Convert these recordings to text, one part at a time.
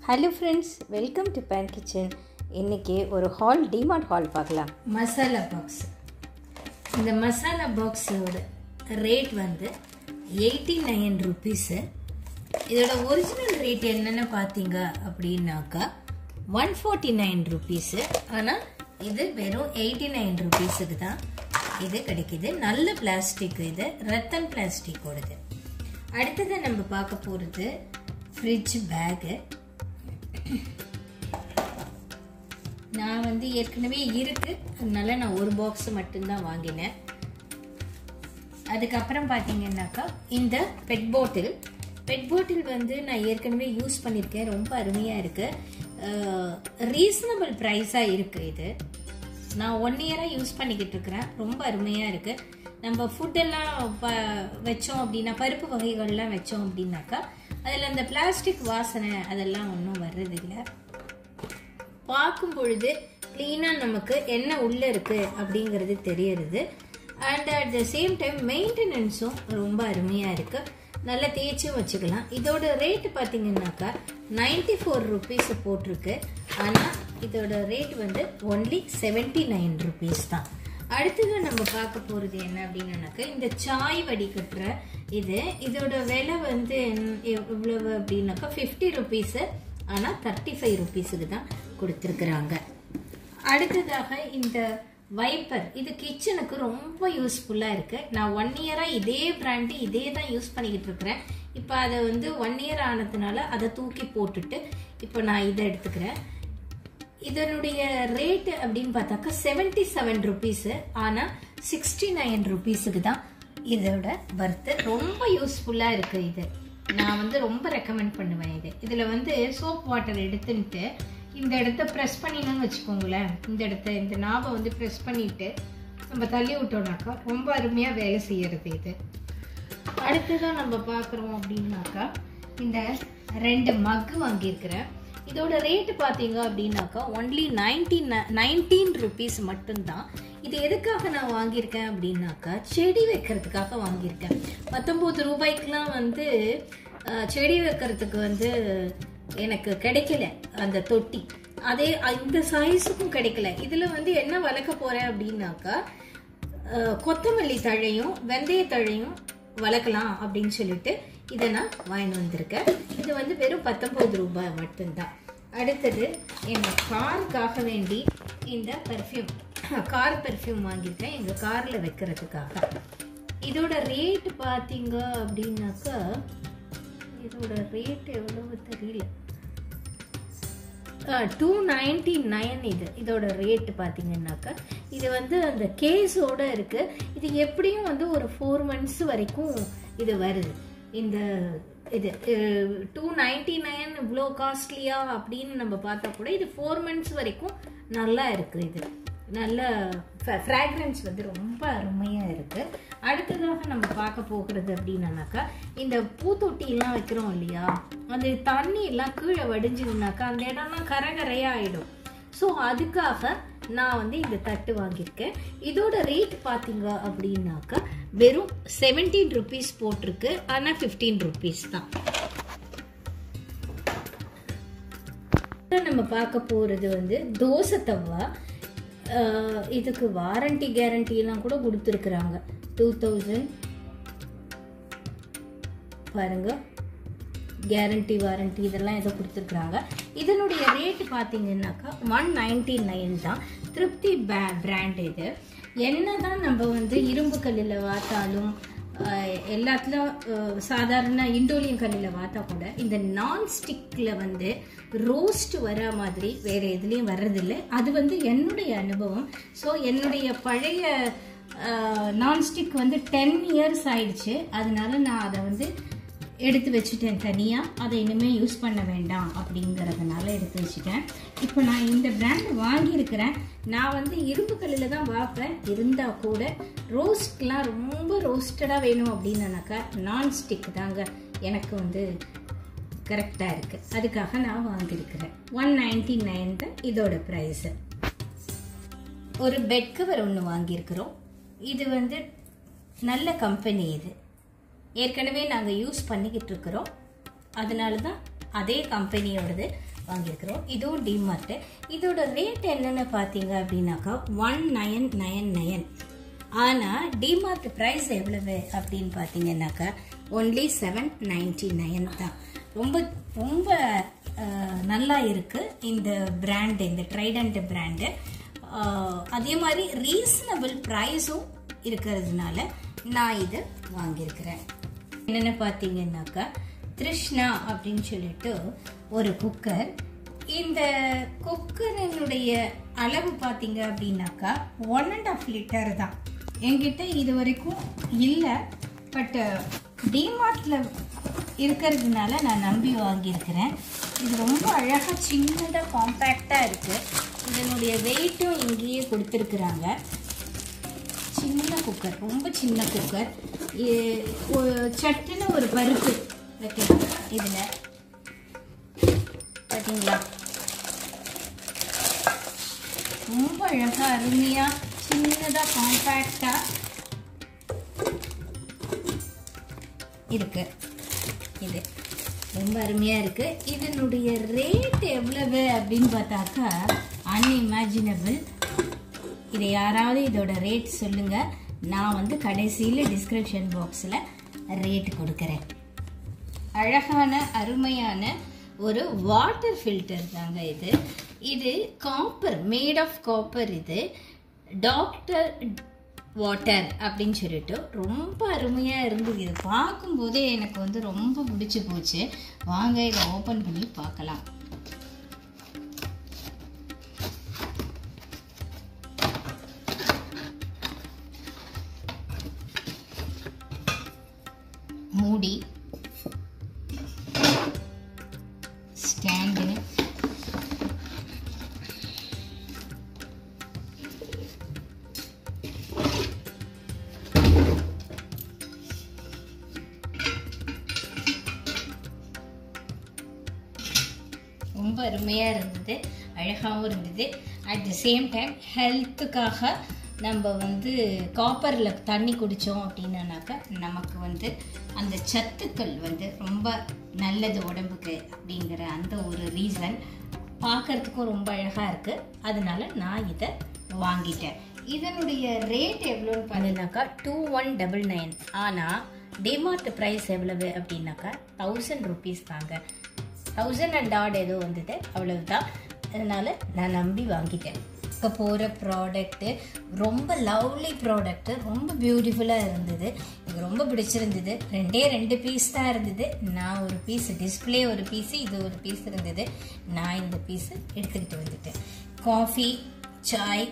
hello friends welcome to pan kitchen இன்றைக்கி ஒரு hall DMart hall பார்க்கலாம் மசாலா பாக்ஸ் இந்த மசாலா பாக்ஸோட ரேட் வந்து எயிட்டி நைன் ருபீஸு இதோட ஒரிஜினல் ரேட் என்னென்னு பார்த்தீங்க அப்படின்னாக்கா ஒன் ஃபார்ட்டி நைன் ருபீஸு ஆனால் இது வெறும் எயிட்டி நைன் ருபீஸுக்கு தான் இது கிடைக்குது நல்ல பிளாஸ்டிக் இது ரத்தன் பிளாஸ்டிக்கோடது அடுத்தது நம்ம பார்க்க போகிறது ஃப்ரிட்ஜ் பேகு நான் வந்து ஏற்கனவே இருக்கு அதனால நான் ஒரு பாக்ஸ் மட்டும்தான் வாங்கினேன் அதுக்கப்புறம் பார்த்தீங்கன்னாக்கா இந்த பெட் பாட்டில் பெட் பாட்டில் வந்து நான் ஏற்கனவே யூஸ் பண்ணியிருக்கேன் ரொம்ப அருமையாக இருக்குது ரீசனபிள் ப்ரைஸாக இருக்குது இது நான் ஒன் இயராக யூஸ் பண்ணிக்கிட்டு இருக்கிறேன் ரொம்ப அருமையாக இருக்குது நம்ம ஃபுட்டெல்லாம் ப வச்சோம் அப்படின்னா பருப்பு வகைகள்லாம் வச்சோம் அப்படின்னாக்கா அதில் அந்த பிளாஸ்டிக் வாசனை அதெல்லாம் ஒன்றும் வர்றதில்லை பார்க்கும் பொழுது க்ளீனாக நமக்கு என்ன உள்ளே இருக்குது அப்படிங்கிறது தெரியறது and at the same time மெயின்டெனன்ஸும் ரொம்ப அருமையாக இருக்குது நல்லா தேய்ச்சும் வச்சுக்கலாம் இதோட ரேட்டு பார்த்தீங்கன்னாக்கா நைன்டி ஃபோர் ருபீஸ் போட்டிருக்கு ஆனால் இதோட ரேட் வந்து ஒன்லி செவன்டி நைன் ருபீஸ் தான் அடுத்தது நம்ம பார்க்க போகிறது என்ன அப்படின்னாக்கா இந்த சாய் வடிகட்டுற இது இதோட விலை வந்து எவ்வளவு அப்படின்னாக்கா ஃபிஃப்டி ருபீஸு ஆனால் தேர்ட்டி ஃபைவ் ருபீஸுக்கு தான் கொடுத்துருக்குறாங்க அடுத்ததாக இந்த வைப்பர் இது கிச்சனுக்கு ரொம்ப யூஸ்ஃபுல்லாக இருக்குது நான் ஒன் இயராக இதே பிராண்டு இதே தான் யூஸ் பண்ணிக்கிட்டு இருக்கிறேன் இப்போ அதை வந்து ஒன் இயர் ஆனதுனால அதை தூக்கி போட்டுட்டு இப்போ நான் இதை எடுத்துக்கிறேன் இதனுடைய ரேட்டு அப்படின்னு பார்த்தாக்கா செவன்டி செவன் ருபீஸு ஆனால் சிக்ஸ்டி நைன் ருபீஸுக்கு தான் இதோட பர்த்து ரொம்ப யூஸ்ஃபுல்லாக இருக்குது இது நான் வந்து ரொம்ப ரெக்கமெண்ட் பண்ணுவேன் இது இதில் வந்து சோப் வாட்டர் எடுத்துன்ட்டு இந்த இடத்த ப்ரெஸ் பண்ணினோன்னு வச்சுக்கோங்களேன் இந்த இடத்த இந்த நாவை வந்து ப்ரெஸ் பண்ணிட்டு நம்ம தள்ளி விட்டோம்னாக்கா ரொம்ப அருமையாக வேலை செய்யறது இது அடுத்ததான் நம்ம பார்க்குறோம் அப்படின்னாக்கா இந்த ரெண்டு மக்கு வாங்கியிருக்கிறேன் இதோட ரேட்டு பார்த்தீங்க அப்படின்னாக்கா ஒன்லி நைன்டீன் நைன்டீன் ருபீஸ் மட்டும்தான் இது எதுக்காக நான் வாங்கியிருக்கேன் அப்படின்னாக்கா செடி வைக்கிறதுக்காக வாங்கியிருக்கேன் பத்தொம்போது ரூபாய்க்குலாம் வந்து செடி வைக்கிறதுக்கு வந்து எனக்கு கிடைக்கல அந்த தொட்டி அதே இந்த சைஸுக்கும் கிடைக்கல இதில் வந்து என்ன வளர்க்க போகிறேன் அப்படின்னாக்கா கொத்தமல்லி தழையும் வெந்தய தழையும் வளர்க்கலாம் அப்படின்னு சொல்லிட்டு இதை நான் வாங்கிட்டு வந்திருக்கேன் இது வந்து வெறும் பத்தொம்பது ரூபாய் மட்டும்தான் அடுத்தது எங்கள் காருக்காக வேண்டி இந்த பர்ஃப்யூம் கார் பர்ஃப்யூம் வாங்கியிருக்கேன் எங்கள் காரில் வைக்கிறதுக்காக இதோட ரேட்டு பார்த்தீங்க அப்படின்னாக்கா இதோட ரேட் எவ்வளவு தெரியல டூ நைன்டி நைன் இது இதோட ரேட்டு பார்த்தீங்கன்னாக்கா இது வந்து அந்த கேஸோட இருக்கு இது எப்படியும் வந்து ஒரு ஃபோர் மந்த்ஸ் வரைக்கும் இது வருது இந்த இது டூ நைன்டி நைன் இவ்வளோ காஸ்ட்லியா அப்படின்னு நம்ம பார்த்தா கூட இது ஃபோர் மந்த்ஸ் வரைக்கும் நல்லா இருக்கு இது நல்ல ஃப்ராக்ரன்ஸ் வந்து ரொம்ப அருமையாக இருக்குது அடுத்ததாக நம்ம பார்க்க போகிறது அப்படின்னாக்கா இந்த பூத்தொட்டிலாம் வைக்கிறோம் இல்லையா அந்த தண்ணி எல்லாம் கீழே வடிஞ்சதுனாக்கா அந்த இடம்லாம் கரகரையாக ஆகிடும் ஸோ அதுக்காக நான் வந்து இந்த தட்டு வாங்கியிருக்கேன் இதோட ரேட் பார்த்தீங்க அப்படின்னாக்கா வெறும் செவன்டீன் ருபீஸ் போட்டிருக்கு ஆனால் ஃபிஃப்டீன் ருபீஸ் தான் நம்ம பார்க்க போகிறது வந்து தோசை தவா இதுக்கு வாரண்டி கேரண்டிலாம் கூட கொடுத்துருக்குறாங்க டூ தௌசண்ட் பாருங்க கேரண்டி வாரண்டி இதெல்லாம் ஏதோ கொடுத்துருக்குறாங்க இதனுடைய ரேட்டு பார்த்தீங்கன்னாக்கா ஒன் நைன்டி நைன் தான் திருப்தி பிராண்ட் இது என்ன தான் நம்ம வந்து இரும்பு கல்லில் வாத்தாலும் எல்லாத்துலையும் சாதாரண இண்டோலியம் கல்லில் பார்த்தா கூட இந்த நான்ஸ்டிக்கில் வந்து ரோஸ்ட் வர மாதிரி வேறு எதுலேயும் வர்றதில்லை அது வந்து என்னுடைய அனுபவம் ஸோ என்னுடைய பழைய நான்ஸ்டிக் வந்து டென் இயர்ஸ் ஆயிடுச்சு அதனால நான் அதை வந்து எடுத்து வச்சுட்டேன் தனியாக அதை இனிமேல் யூஸ் பண்ண வேண்டாம் அப்படிங்கிறதுனால எடுத்து வச்சுட்டேன் இப்போ நான் இந்த பிராண்ட் வாங்கியிருக்கிறேன் நான் வந்து இரும்பு கல்லில் தான் பார்ப்பேன் இருந்தால் கூட ரோஸ்ட்லாம் ரொம்ப ரோஸ்டடாக வேணும் அப்படின்னாக்கா நான்ஸ்டிக் தாங்க எனக்கு வந்து கரெக்டாக இருக்குது அதுக்காக நான் வாங்கியிருக்கிறேன் ஒன் நைன்டி நைன் தான் இதோட ப்ரைஸு ஒரு பெட் கவர் ஒன்று வாங்கியிருக்கிறோம் இது வந்து நல்ல கம்பெனி இது ஏற்கனவே நாங்கள் யூஸ் பண்ணிக்கிட்டு இருக்கிறோம் அதனால தான் அதே கம்பெனியோடது வாங்கியிருக்கிறோம் இதுவும் டிமார்ட்டு இதோட ரேட் என்னென்னு பார்த்தீங்க அப்படின்னாக்கா ஒன் நயன் நயன் நயன் ஆனால் டிமார்ட் ப்ரைஸ் எவ்வளவு அப்படின்னு பார்த்தீங்கன்னாக்கா ஒன்லி செவன் நைன்டி நயன் தான் ரொம்ப ரொம்ப அஹ், நல்லா இருக்குது இந்த பிராண்டு இந்த ட்ரைடண்ட் பிராண்டு அதே மாதிரி ரீசனபிள் ப்ரைஸும் இருக்கிறதுனால நான் இதை வாங்கியிருக்கிறேன் என்னென்னு பார்த்தீங்கன்னாக்கா திருஷ்ணா அப்படின்னு சொல்லிட்டு ஒரு குக்கர் இந்த குக்கரினுடைய அளவு பார்த்தீங்க அப்படின்னாக்கா ஒன் அண்ட் ஆஃப் லிட்டர் தான் என்கிட்ட இது வரைக்கும் இல்லை பட் டிமார்ட்டில் இருக்கிறதுனால நான் நம்பி வாங்கியிருக்கிறேன் இது ரொம்ப அழகாக சின்னதாக காம்பேக்டாக இருக்குது இதனுடைய வெயிட்டும் இங்கேயே கொடுத்துருக்குறாங்க சின்ன குக்கர் ரொம்ப சின்ன குக்கர் இ- ஒரு- சட்டுன்னு ஒரு பருப்பு வைக்கலாம் இதில் பார்த்தீங்களா ரொம்ப அழகாக அருமையாக சின்னதாக காம்பேக்டாக இருக்கு இது ரொம்ப அருமையாக இருக்கு இதனுடைய ரேட் எவ்வளவு அப்படின்னு பார்த்தாக்கா அன்இமேஜினபிள் இதை யாராவது இதோட ரேட் சொல்லுங்க நான் வந்து கடைசியில் டிஸ்கிரிப்ஷன் பாக்ஸில் ரேட் கொடுக்குறேன் அழகான அருமையான ஒரு வாட்டர் ஃபில்டர் தாங்க இது இது காப்பர் மேட் ஆஃப் காப்பர் இது டாக்டர் வாட்டர் அப்படின்னு சொல்லிட்டு ரொம்ப அருமையாக இருந்தது இது பார்க்கும்போதே எனக்கு வந்து ரொம்ப பிடிச்சி போச்சு வாங்க இதை ஓப்பன் பண்ணி பார்க்கலாம் மூடி ஸ்டாண்டு ரொம்ப அருமையாக இருந்தது அழகாகவும் இருந்தது அட் தி சேம் டைம் ஹெல்த்துக்காக நம்ம வந்து காப்பரில் தண்ணி குடித்தோம் அப்படின்னாக்கா நமக்கு வந்து அந்த சத்துக்கள் வந்து ரொம்ப நல்லது உடம்புக்கு அப்படிங்கிற அந்த ஒரு ரீசன் பார்க்கறதுக்கும் ரொம்ப அழகாக இருக்குது அதனால நான் இதை வாங்கிட்டேன் இதனுடைய ரேட் எவ்வளோன்னு பார்த்தீங்கன்னாக்கா டூ ஒன் டபுள் நைன் ஆனால் டிமார்ட் ப்ரைஸ் எவ்வளவு அப்படின்னாக்கா தௌசண்ட் ருபீஸ் தாங்க தௌசண்ட் அண்ட் ஆட் ஏதோ வந்தது அவ்வளவுதான் அதனால நான் நம்பி வாங்கிட்டேன் இப்போ போகிற ப்ராடக்ட்டு ரொம்ப லவ்லி ப்ராடக்ட்டு ரொம்ப பியூட்டிஃபுல்லாக இருந்தது எனக்கு ரொம்ப பிடிச்சிருந்தது ரெண்டே ரெண்டு பீஸ் தான் இருந்தது நான் ஒரு பீஸ் டிஸ்ப்ளே ஒரு பீஸ் இது ஒரு பீஸ் இருந்தது நான் இந்த பீஸு எடுத்துக்கிட்டு வந்துட்டேன் காஃபி சாய்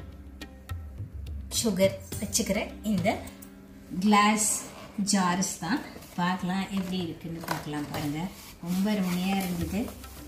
சுகர் வச்சுக்கிற இந்த கிளாஸ் ஜார்ஸ் தான் பார்க்கலாம் எப்படி இருக்குன்னு பார்க்கலாம் பாருங்க ரொம்ப அருமையாக இருந்தது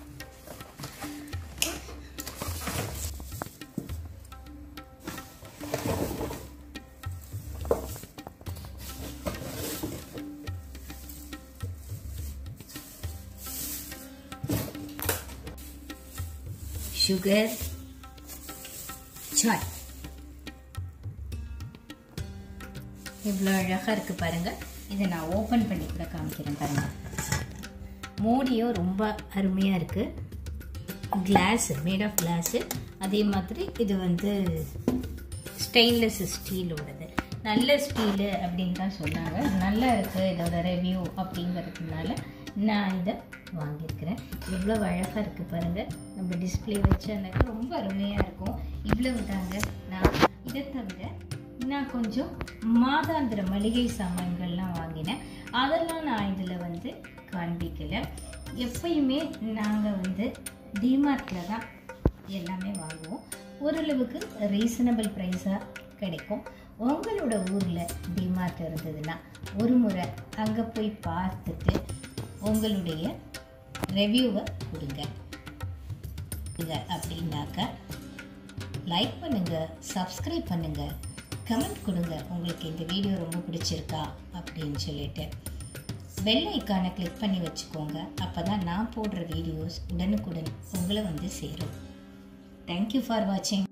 சுகர் சாய் இவ்வளோ அழகாக இருக்குது பாருங்கள் இதை நான் ஓப்பன் பண்ணி கூட காமிக்கிறேன் பாருங்கள் மூடியும் ரொம்ப அருமையாக இருக்குது கிளாஸு மேட் ஆஃப் கிளாஸு அதே மாதிரி இது வந்து ஸ்டெயின்லெஸ் ஸ்டீலோடது நல்ல ஸ்டீலு அப்படின்னு தான் சொன்னாங்க நல்லா இருக்குது இதோட ரிவ்யூ அப்படிங்கிறதுனால நான் இதை வாங்கியிருக்கிறேன் எவ்வளோ அழகாக இருக்குது பாருங்கள் நம்ம டிஸ்பிளே வச்சோன்னாக்கா ரொம்ப அருமையாக இருக்கும் இவ்வளவு தாங்க நான் இதை தவிர நான் கொஞ்சம் மாதாந்திர மளிகை சாமான்கள்லாம் வாங்கினேன் அதெல்லாம் நான் இதில் வந்து காண்பிக்கலை எப்பயுமே நாங்கள் வந்து டிமார்ட்டில் தான் எல்லாமே வாங்குவோம் ஓரளவுக்கு ரீசனபிள் ப்ரைஸாக கிடைக்கும் உங்களோட ஊரில் டிமார்ட் இருந்ததுன்னா ஒரு முறை அங்கே போய் பார்த்துட்டு உங்களுடைய ரிவ்யூவை கொடுங்க இது அப்படின்னாக்கா லைக் பண்ணுங்க சப்ஸ்கிரைப் பண்ணுங்க கமெண்ட் கொடுங்க உங்களுக்கு இந்த வீடியோ ரொம்ப பிடிச்சிருக்கா அப்படின்னு சொல்லிட்டு பெல் ஐக்கானை கிளிக் பண்ணி வச்சுக்கோங்க அப்போ தான் நான் போடுற வீடியோஸ் உடனுக்குடன் உங்களை வந்து சேரும் தேங்க்யூ ஃபார் வாட்சிங்